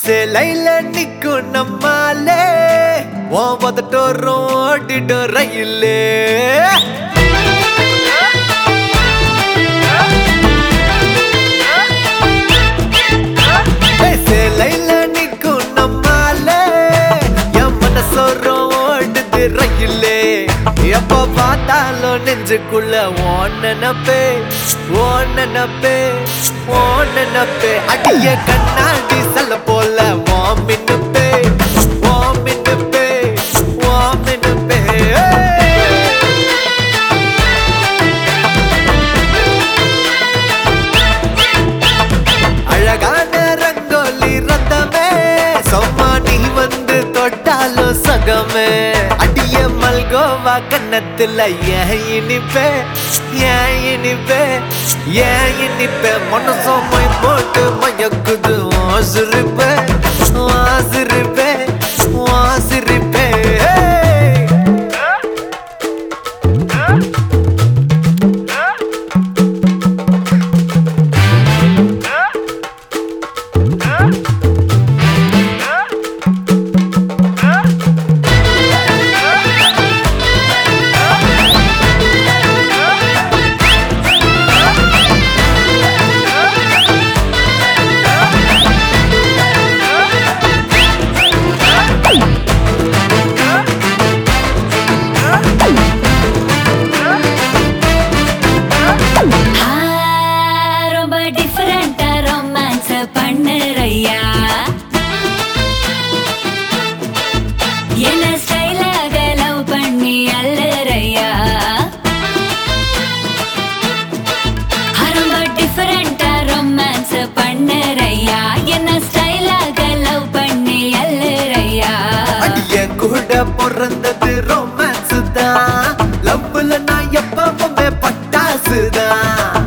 சிலையில நிக்கும் நம்மாலே ஓ பதட்டோரும் ஓடிடும் ரயிலே ஏய், சிலையில நிக்கும் நம்மாலே என் மனசோரம் ஓடுது ரயிலே எப்ப பார்த்தாலும் நெஞ்சுக்குள்ள ஓன் நினப்பே ஓன் நினப்பே ஓன் நினப்பே அடிய கண்ணாடி செல்ல போல ஓ மின்னுப்பே ஓ மின்னுப்பே ஓ மின்னுப்பே அழகான ரங்கோலி ரத்தமே சொம்மா நீ வந்து தொட்டாலும் சகமே அடிய மல்கோவா கன்னத்துல ஏன் இனிப்பே ஏன் இனிப்பே ஏன் இனிப்பே மனசும் மை போட்டு மயக்குது வாசிருப்பே வாசிருப்பே வாசிருப்பே ஆ, ரொம்ப டிஃபரெண்டா ரொமான்ஸ் பண்ணுறையா என்ன ஸ்டைலாக லவ் பண்ணி அல்லறையா ரொம்ப டிஃபரெண்டா ரொமான்ஸ் பண்ணுறையா என்ன ஸ்டைலாக லவ் பண்ணி அல்லறையா அடிய கூட பிறந்தது ரொமான்ஸ் தான் லவ்ல நான் எப்பவுமே பட்டாசு தான்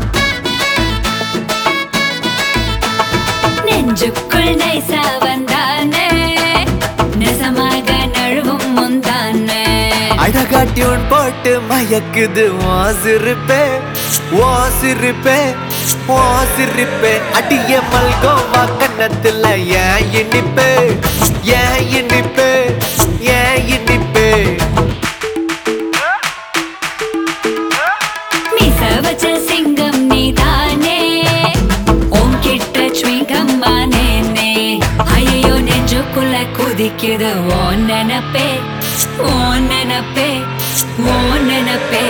நெஞ்சுக்குள் நைசா வந்தானே நெசமாக நழுவும் முந்தானே அழகா டியூன் போட்டு மயக்குது வாசிருப்பே வாசிருப்பே வாசிருப்பே அடிய மல்கோவா கன்னத்துல ஏன் இனிப்பே ஏன் இனிப்பே ஏன் இனிப்பே மீச வச்ச சிங்கம் நீதானே உன்கிட்ட ஸ்வீகம் மானேனே ஐயோ நெஞ்சுக்குள்ள குதிக்குது ஓ நினப்பே ஓ நினப்பே ஓ நினப்பே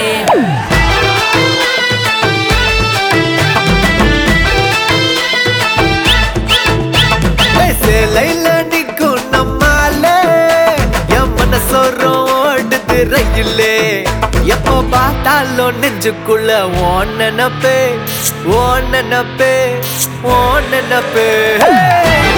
சிலையில நிக்கும் நம்மாலே என் மனசோரம் ஓடுது ரயிலே எப்போ பார்த்தாலும் நெஞ்சுக்குள்ள ஓன் நினப்பே ஓன் நினப்பே ஓன் நினப்பே